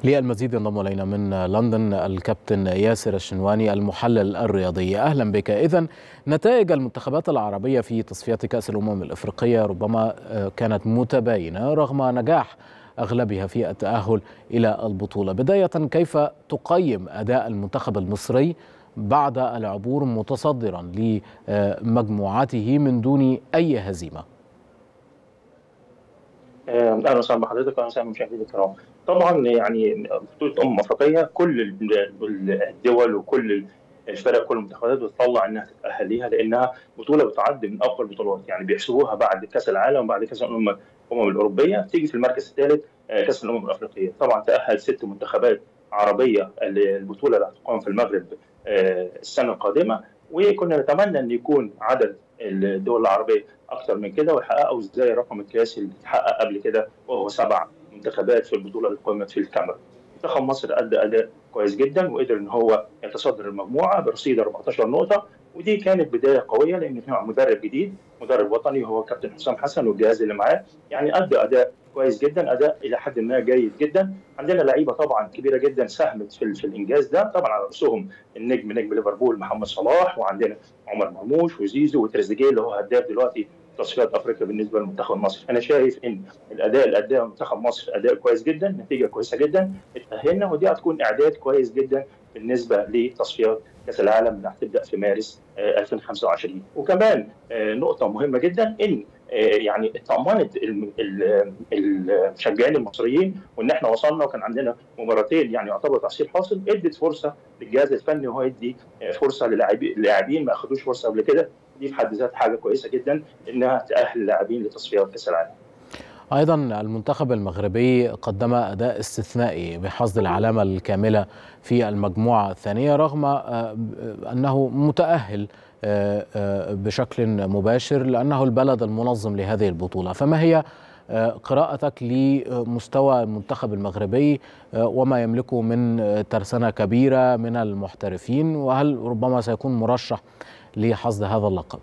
للمزيد ينضم الينا من لندن الكابتن ياسر الشنواني المحلل الرياضي اهلا بك اذا نتائج المنتخبات العربيه في تصفيات كاس الامم الافريقيه ربما كانت متباينه رغم نجاح اغلبها في التاهل الى البطوله بدايه كيف تقيم اداء المنتخب المصري بعد العبور متصدرا لمجموعته من دون اي هزيمه اهلا وسهلا بحضرتك واهلا وسهلا بمشاهدينا الكرام. طبعا يعني بطوله امم افريقيه كل الدول وكل الفرق كل المنتخبات بتطلع انها تتاهل ليها لانها بطوله بتعد من افضل البطولات يعني بيحسبوها بعد كاس العالم وبعد كاس الامم الامم الاوروبيه تيجي في المركز الثالث كاس الامم الافريقيه طبعا تاهل ست منتخبات عربيه البطوله اللي هتقام في المغرب السنه القادمه وكنا نتمنى ان يكون عدد الدول العربيه اكثر من كده ويحققوا ازاي الرقم القياسي اللي اتحقق قبل كده وهو سبع منتخبات في البطوله اللي قامت في الكاميرون. منتخب مصر ادى اداء كويس جدا وقدر ان هو يتصدر المجموعه برصيد 14 نقطه ودي كانت بدايه قويه لان فيها مدرب جديد مدرب وطني هو كابتن حسام حسن والجهاز اللي معاه يعني ادى اداء كويس جدا اداء الى حد ما جيد جدا عندنا لعيبه طبعا كبيره جدا ساهمت في, في الانجاز ده طبعا على راسهم النجم نجم ليفربول محمد صلاح وعندنا عمر مرموش وزيزو وتريزيجيه اللي هو هداف دلوقتي تصفيات افريقيا بالنسبه للمنتخب المصري، انا شايف ان الاداء اللي اداه منتخب مصر اداء كويس جدا، نتيجه كويسه جدا، اتاهلنا ودي هتكون اعداد كويس جدا بالنسبه لتصفيات كاس العالم اللي هتبدا في مارس 2025 وكمان نقطه مهمه جدا ان يعني اطمنت المشجعين المصريين وان احنا وصلنا وكان عندنا مباراتين يعني يعتبر تحصيل حاصل ادت فرصه للجهاز الفني وهو يدي فرصه للاعبين ما اخذوش فرصه قبل كده دي في حد ذاتها حاجه كويسه جدا انها تاهل اللاعبين لتصفيات كاس العالم. ايضا المنتخب المغربي قدم اداء استثنائي بحصد العلامه الكامله في المجموعه الثانيه رغم انه متاهل بشكل مباشر لانه البلد المنظم لهذه البطوله فما هي قراءتك لمستوى المنتخب المغربي وما يملكه من ترسانه كبيره من المحترفين وهل ربما سيكون مرشح لحصد هذا اللقب؟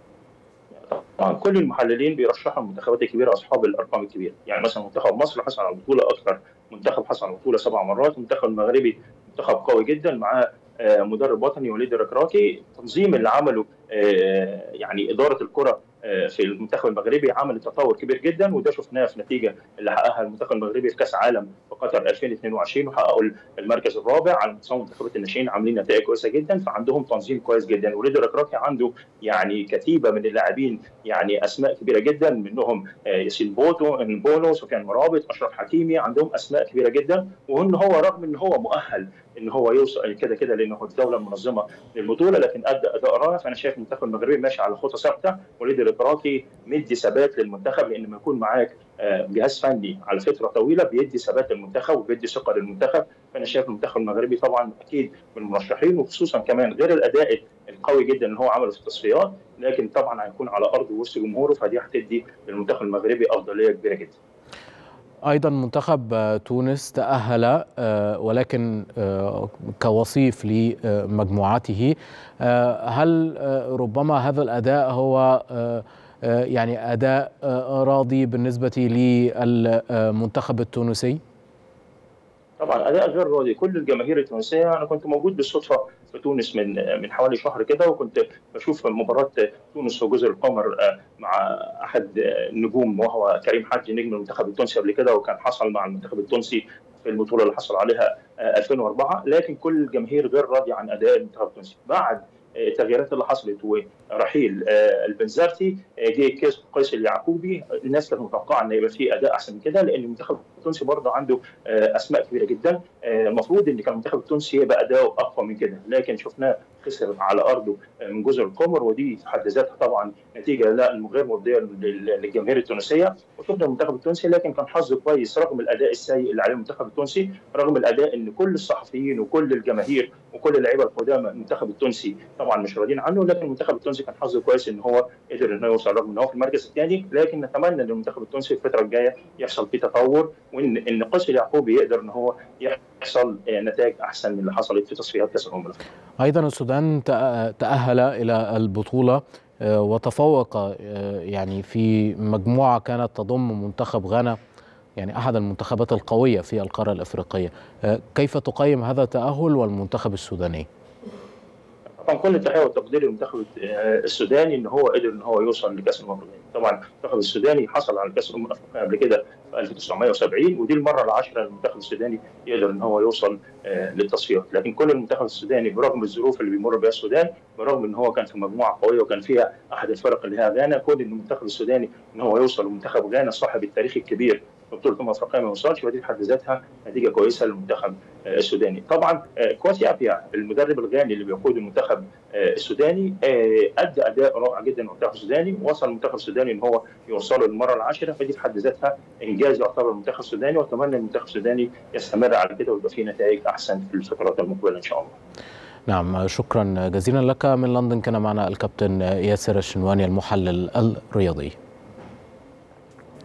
طبعا كل المحللين بيرشحوا المنتخبات الكبيره اصحاب الارقام الكبيره، يعني مثلا منتخب مصر حصل على البطوله اكثر منتخب حصل على البطوله سبع مرات، المنتخب المغربي منتخب قوي جدا معاه مدرب وطني وليد الركراكي، التنظيم اللي عمله يعني اداره الكره في المنتخب المغربي عمل تطور كبير جدا وده شفناه في نتيجه اللي حققها المنتخب المغربي في كاس عالم في قطر 2022 وحققوا المركز الرابع على مستوى منتخبات الناشئين عاملين نتائج كويسه جدا فعندهم تنظيم كويس جدا وليد الركراكي عنده يعني كتيبه من اللاعبين يعني اسماء كبيره جدا منهم ياسين بوتو بونو سفيان مرابط اشرف حكيمي عندهم اسماء كبيره جدا وان هو رغم ان هو مؤهل ان هو يوصل كده كده لانه الدوله المنظمه للبطوله لكن ادى اداء رائع فانا شايف المنتخب المغربي ماشي على خطى ثابته وليد الركراكي مدي ثبات للمنتخب لان لما يكون معاك جهاز فني على فتره طويله بيدي ثبات للمنتخب وبيدي ثقه للمنتخب فانا شايف المنتخب المغربي طبعا اكيد من المرشحين وخصوصا كمان غير الاداء القوي جدا اللي هو عمله في التصفيات لكن طبعا هيكون على ارض وسط جمهوره فدي هتدي للمنتخب المغربي افضليه كبيره جدا. ايضا منتخب تونس تاهل ولكن كوصيف لمجموعته هل ربما هذا الاداء هو يعني اداء راضي بالنسبه للمنتخب التونسي؟ طبعا اداء غير راضي كل الجماهير التونسيه انا كنت موجود بالصدفه في تونس من من حوالي شهر كده وكنت بشوف مباراه تونس في جزر القمر مع احد النجوم وهو كريم حجي نجم المنتخب التونسي قبل كده وكان حصل مع المنتخب التونسي في البطوله اللي حصل عليها 2004 لكن كل الجماهير غير راضيه عن اداء المنتخب التونسي بعد التغييرات اللي حصلت ورحيل البنزرتي جه قيس اليعقوبي الناس كانت متوقعه ان يبقى في اداء احسن من كده لان المنتخب التونسي برضه عنده اسماء كبيره جدا المفروض ان كان المنتخب التونسي يبقى اداؤه اقوى من كده لكن شفناه خسر على ارضه من جزر القمر ودي في حد ذاتها طبعا نتيجه لا غير مرضيه للجماهير التونسيه وشفنا المنتخب التونسي لكن كان حظه كويس رغم الاداء السيء اللي عليه المنتخب التونسي رغم الاداء ان كل الصحفيين وكل الجماهير وكل اللعيبه القدامى المنتخب التونسي طبعا مش راضيين عنه لكن المنتخب التونسي كان حظه كويس ان هو قدر انه يوصل رغم ان هو في المركز الثاني لكن نتمنى ان المنتخب التونسي الفتره الجايه يحصل فيه تطور وان ان قيس اليعقوبي يقدر ان هو يحصل نتائج احسن من اللي حصلت في تصفيات كاس الامم ايضا السودان تاهل الى البطوله وتفوق يعني في مجموعه كانت تضم منتخب غانا يعني احد المنتخبات القويه في القاره الافريقيه كيف تقيم هذا التاهل والمنتخب السوداني طبعا كل التحيه والتقدير للمنتخب السوداني ان هو قدر ان هو يوصل لكاس الامم الافريقيه طبعا المنتخب السوداني حصل على كاس الامم الافريقيه قبل كده في 1970 ودي المره العاشره للمنتخب السوداني يقدر ان هو يوصل للتصفيات لكن كل المنتخب السوداني برغم الظروف اللي بيمر بها السودان برغم ان هو كان في مجموعه قويه وكان فيها احد الفرق اللي هي غانا كون ان المنتخب السوداني ان هو يوصل لمنتخب غانا صاحب التاريخ الكبير في بطوله امم افريقيا ما يوصلش ودي في حد ذاتها نتيجه كويسه للمنتخب السوداني. طبعا كواسي ابيا المدرب الغاني اللي بيقود المنتخب السوداني ادى اداء رائع جدا للمنتخب السوداني وصل المنتخب السوداني ان هو يوصله للمره العاشره فدي في حد ذاتها انجاز يعتبر المنتخب السوداني واتمنى المنتخب السوداني يستمر على كده ويبقى فيه نتائج احسن في الفترات المقبله ان شاء الله. نعم شكرا جزيلا لك من لندن كان معنا الكابتن ياسر الشنواني المحلل الرياضي